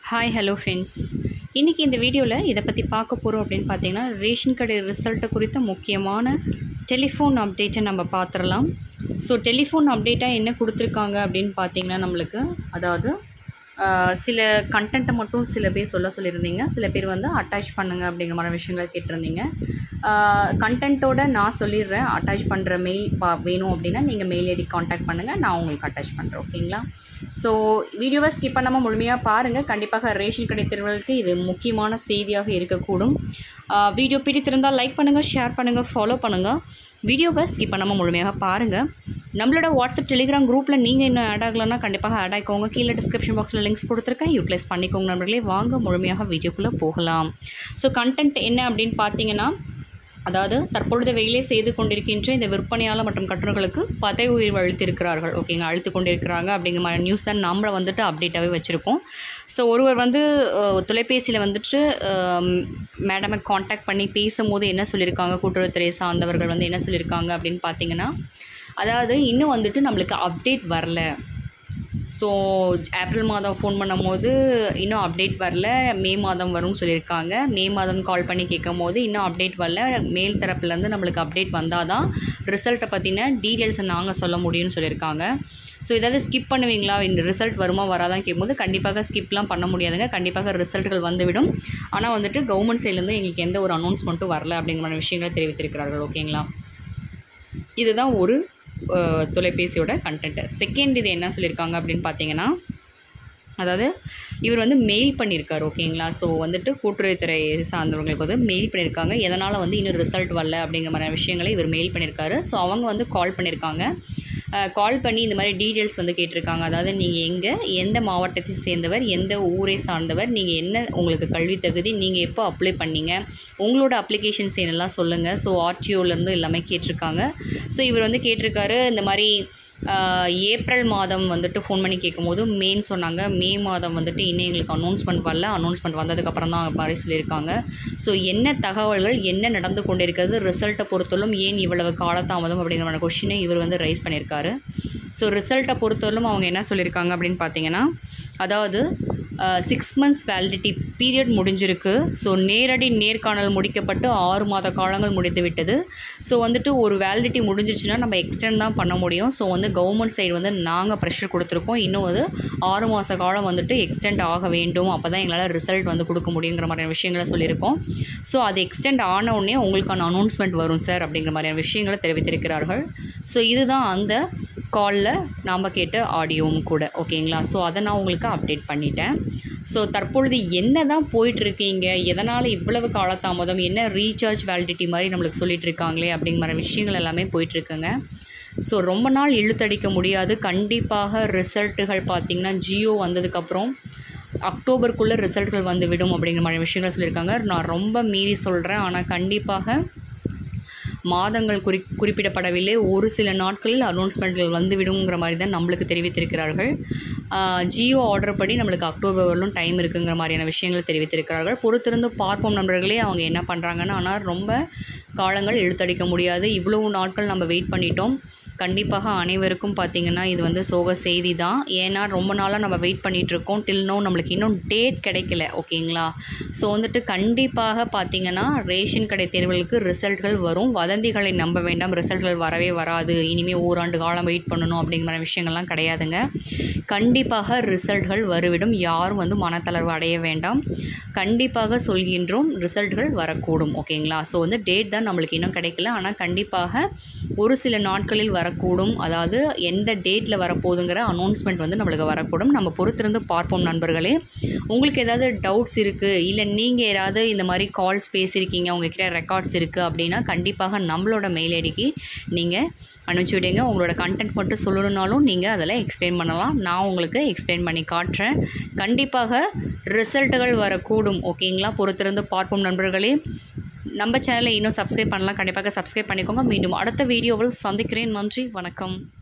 hi hello friends இன்றைக்கி இந்த வீடியோவில் இதை பற்றி பார்க்க போகிறோம் அப்படின்னு பார்த்தீங்கன்னா ரேஷன் கடை ரிசல்ட்டை குறித்த முக்கியமான டெலிஃபோன் அப்டேட்டை நம்ம பார்த்துடலாம் ஸோ டெலிஃபோன் அப்டேட்டாக என்ன கொடுத்துருக்காங்க அப்படின்னு பார்த்தீங்கன்னா நம்மளுக்கு அதாவது ஆஹ், சில கண்டென்ட்டை மட்டும் சில பேர் சொல்ல சொல்லியிருந்தீங்க சில பேர் வந்து அட்டாச் பண்ணுங்க அப்படிங்கிற மாதிரி விஷயங்களை கேட்டிருந்தீங்க கண்டென்ட்டோட நான் சொல்லிடுறேன் அட்டாச் பண்ணுற மெயில் பா வேணும் அப்படின்னா நீங்கள் மெயில் ஐடி காண்டாக்ட் பண்ணுங்கள் நான் உங்களுக்கு அட்டாச் பண்ணுறேன் ஓகேங்களா ஸோ வீடியோவை ஸ்கிப் பண்ணாமல் முழுமையாக பாருங்கள் கண்டிப்பாக ரேஷன் கடை தேர்வுகளுக்கு இது முக்கியமான செய்தியாக இருக்கக்கூடும் ஆஹ் வீடியோ பிடித்திருந்தால் லைக் பண்ணுங்கள் ஷேர் பண்ணுங்கள் ஃபாலோ பண்ணுங்கள் வீடியோவை ஸ்கிப் பண்ணாமல் முழுமையாக பாருங்கள் நம்மளோட வாட்ஸ்அப் டெலிகிராம் குரூப்பில் நீங்கள் இன்னும் ஆட் ஆகலைன்னா கண்டிப்பாக ஆட் ஆகிக்கோங்க கீழே டிஸ்கிரிப்ஷன் பாக்ஸில் லிங்க்ஸ் கொடுத்துருக்கேன் யூட்டிலைஸ் பண்ணிக்கோங்க நண்பர்களே வாங்க முழுமையாக வீடியோக்குள்ளே போகலாம் ஸோ கண்டென்ட் என்ன அப்படின்னு பார்த்தீங்கன்னா அதாவது தற்பொழுது வேலை செய்து கொண்டிருக்கின்ற இந்த விற்பனையாளர் மற்றும் கட்டுநர்களுக்கு பதவி உயர்வு அழுத்திருக்கிறார்கள் ஓகேங்க அழுத்து கொண்டிருக்கிறாங்க அப்படிங்கிற மாதிரி நியூஸ் தான் நம்மளை வந்துட்டு அப்டேட்டாகவே வச்சுருக்கோம் ஸோ ஒருவர் வந்து தொலைபேசியில் வந்துட்டு மேடமை காண்டாக்ட் பண்ணி பேசும்போது என்ன சொல்லியிருக்காங்க கூட்டுறவுத்துறை சார்ந்தவர்கள் வந்து என்ன சொல்லியிருக்காங்க அப்படின்னு பார்த்தீங்கன்னா அதாவது இன்னும் வந்துட்டு நம்மளுக்கு அப்டேட் வரல ஸோ ஏப்ரல் மாதம் ஃபோன் பண்ணும்போது இன்னும் அப்டேட் வரல மே மாதம் வரும்னு சொல்லியிருக்காங்க மே மாதம் கால் பண்ணி கேட்கும் போது இன்னும் அப்டேட் வரல மேல் தரப்புலேருந்து நம்மளுக்கு அப்டேட் வந்தால் தான் ரிசல்ட்டை பற்றின டீட்டெயில்ஸை நாங்கள் சொல்ல முடியும்னு சொல்லியிருக்காங்க ஸோ ஏதாவது ஸ்கிப் பண்ணுவீங்களா இந்த ரிசல்ட் வருமா வராதான் கேட்கும்போது கண்டிப்பாக ஸ்கிப்லாம் பண்ண முடியாதுங்க கண்டிப்பாக ரிசல்ட்டுகள் வந்துவிடும் ஆனால் வந்துட்டு கவர்மெண்ட் சைட்லேருந்து எங்களுக்கு எந்த ஒரு அனௌன்ஸ்மெண்ட்டும் வரல அப்படிங்கிற மாதிரி விஷயங்களை தெரிவித்திருக்கிறார்கள் ஓகேங்களா இதுதான் ஒரு அஹ், தொலைபேசியோட கண்டென்ட்டு செகண்ட் இது என்ன சொல்லியிருக்காங்க அப்படின்னு பார்த்தீங்கன்னா அதாவது இவர் வந்து மெயில் பண்ணியிருக்காரு ஓகேங்களா ஸோ வந்துட்டு கூட்டுறவுத்துறை சார்ந்தவங்களுக்கு வந்து மெயில் பண்ணியிருக்காங்க எதனால் வந்து இன்னும் ரிசல்ட் வரல அப்படிங்கிற மாதிரி விஷயங்களை இவர் மெயில் பண்ணியிருக்காரு ஸோ அவங்க வந்து கால் பண்ணியிருக்காங்க கால் பண்ணி இந்த மாதிரி டீட்டெயில்ஸ் வந்து கேட்டிருக்காங்க அதாவது நீங்கள் எங்கே எந்த மாவட்டத்தை சேர்ந்தவர் எந்த ஊரை சார்ந்தவர் நீங்கள் என்ன உங்களுக்கு கல்வி தகுதி நீங்கள் எப்போ அப்ளை பண்ணீங்க உங்களோட அப்ளிகேஷன்ஸ் என்னெல்லாம் சொல்லுங்கள் ஸோ ஆர்டிஓலேருந்து எல்லாமே கேட்டிருக்காங்க ஸோ இவர் வந்து கேட்டிருக்காரு இந்த மாதிரி ஆஹ், ஏப்ரல் மாதம் வந்துட்டு ஃபோன் பண்ணி கேட்கும்போது மேன்னு சொன்னாங்க மே மாதம் வந்துட்டு இன்னும் எங்களுக்கு அனௌன்ஸ்மெண்ட் வரல அனௌன்ஸ்மெண்ட் வந்ததுக்கப்புறம் தான் மாதிரி சொல்லியிருக்காங்க ஸோ என்ன தகவல்கள் என்ன நடந்து கொண்டிருக்கிறது ரிசல்ட்டை பொறுத்தவரைக்கும் ஏன் இவ்வளவு காலதாமதம் அப்படிங்கிற கொஷினை இவர் வந்து ரைஸ் பண்ணியிருக்காரு ஸோ ரிசல்ட்டை பொறுத்தவரைக்கும் அவங்க என்ன சொல்லியிருக்காங்க அப்படின்னு பார்த்தீங்கன்னா அதாவது சிக்ஸ் மந்த்ஸ் வேலிடிட்டி பீரியட் முடிஞ்சிருக்கு ஸோ நேரடி நேர்காணல் முடிக்கப்பட்டு ஆறு மாத காலங்கள் முடிந்து விட்டது ஸோ வந்துட்டு ஒரு வேலிடிட்டி முடிஞ்சிருச்சுன்னா நம்ம எக்ஸ்டெண்ட் தான் பண்ண முடியும் ஸோ வந்து கவர்மெண்ட் சைடு வந்து நாங்கள் ப்ரெஷர் கொடுத்துருக்கோம் இன்னும் வந்து ஆறு மாத காலம் வந்துட்டு எக்ஸ்டெண்ட் ஆக வேண்டும் அப்போ தான் எங்களால் ரிசல்ட் வந்து கொடுக்க முடியுங்கிற மாதிரியான விஷயங்களை சொல்லியிருக்கோம் ஸோ அது எக்ஸ்டெண்ட் ஆன உடனே உங்களுக்கான அனௌன்ஸ்மெண்ட் வரும் சார் அப்படிங்கிற மாதிரியான விஷயங்களை தெரிவித்திருக்கிறார்கள் ஸோ இதுதான் அந்த காலில் நாம் கேட்ட ஆடியோவும் கூட ஓகேங்களா ஸோ அதை நான் உங்களுக்கு அப்டேட் பண்ணிட்டேன் ஸோ தற்பொழுது என்ன தான் போயிட்டுருக்கீங்க எதனால் இவ்வளவு காலதாமதம் என்ன ரீசார்ஜ் வேலிடிட்டி மாதிரி நம்மளுக்கு சொல்லிட்டு இருக்காங்களே அப்படிங்கிற மாதிரி விஷயங்கள் எல்லாமே போயிட்டுருக்குங்க ஸோ ரொம்ப நாள் இழுத்தடிக்க முடியாது கண்டிப்பாக ரிசல்ட்டுகள் பார்த்திங்கன்னா ஜியோ வந்ததுக்கப்புறம் அக்டோபருக்குள்ளே ரிசல்ட்கள் வந்து விடும் அப்படிங்கிற மாதிரி விஷயங்கள் சொல்லியிருக்காங்க நான் ரொம்ப மீறி சொல்கிறேன் ஆனால் கண்டிப்பாக மாதங்கள் குறி குறிப்பிடப்படவில்லை ஒரு சில நாட்களில் அனௌன்ஸ்மெண்ட்கள் வந்துவிடுங்கிற மாதிரி தான் நம்மளுக்கு தெரிவித்திருக்கிறார்கள் ஆஹ் ஜியோ ஆர்டர் படி நம்மளுக்கு அக்டோபர் வரலும் டைம் இருக்குங்கிற மாதிரியான விஷயங்கள் தெரிவித்திருக்கிறார்கள் பொறுத்திருந்து பார்ப்போம் நண்பர்களே அவங்க என்ன பண்ணுறாங்கன்னு ஆனால் ரொம்ப காலங்கள் இழுத்தடிக்க முடியாது இவ்வளவு நாட்கள் நம்ம வெயிட் பண்ணிட்டோம் கண்டிப்பாக அனைவருக்கும் பார்த்திங்கன்னா இது வந்து சோக செய்தி தான் ஏன்னா ரொம்ப நாளாக நம்ம வெயிட் பண்ணிகிட்ருக்கோம் டில் நோ நம்மளுக்கு இன்னும் டேட் கிடைக்கல ஓகேங்களா ஸோ வந்துட்டு கண்டிப்பாக பார்த்திங்கன்னா ரேஷன் கடை தேர்வுகளுக்கு ரிசல்ட்கள் வரும் வதந்திகளை நம்ப வேண்டாம் ரிசல்ட்கள் வரவே வராது இனிமேல் ஓராண்டு காலம் வெயிட் பண்ணணும் அப்படிங்கிற மாதிரி விஷயங்கள்லாம் கிடையாதுங்க கண்டிப்பாக ரிசல்ட்கள் வருவிடும் யாரும் வந்து மனத்தளர்வு அடைய வேண்டாம் கண்டிப்பாக சொல்கின்றோம் ரிசல்ட்கள் வரக்கூடும் ஓகேங்களா ஸோ வந்து டேட் தான் நம்மளுக்கு இன்னும் கிடைக்கல ஆனால் கண்டிப்பாக ஒரு சில நாட்களில் வரக்கூடும் அதாவது எந்த டேட்டில் வரப்போகுதுங்கிற அனௌன்ஸ்மெண்ட் வந்து நம்மளுக்கு வரக்கூடும் நம்ம பொறுத்திருந்து பார்ப்போம் நண்பர்களே உங்களுக்கு ஏதாவது டவுட்ஸ் இருக்குது இல்லை நீங்கள் யாராவது இந்த மாதிரி கால்ஸ் பேசியிருக்கீங்க உங்ககிட்ட ரெக்கார்ட்ஸ் இருக்குது அப்படின்னா கண்டிப்பாக நம்மளோட மெயில் ஐடிக்கு நீங்கள் அனுப்பிச்சி விடுங்க உங்களோட கண்டென்ட் மட்டும் சொல்லணுன்னாலும் நீங்கள் அதில் எக்ஸ்பிளைன் பண்ணலாம் நான் உங்களுக்கு எக்ஸ்பிளைன் பண்ணி காட்டுறேன் கண்டிப்பாக ரிசல்ட்டுகள் வரக்கூடும் ஓகேங்களா பொறுத்திருந்து பார்ப்போம் நண்பர்களே நம்ம சேனலை இன்னும் சப்ஸ்கிரைப் பண்ணலாம் கண்டிப்பாக சப்ஸ்கிரைப் பண்ணிக்கோங்க மீண்டும் அடுத்த வீடியோவில் சந்திக்கிறேன் நன்றி வணக்கம்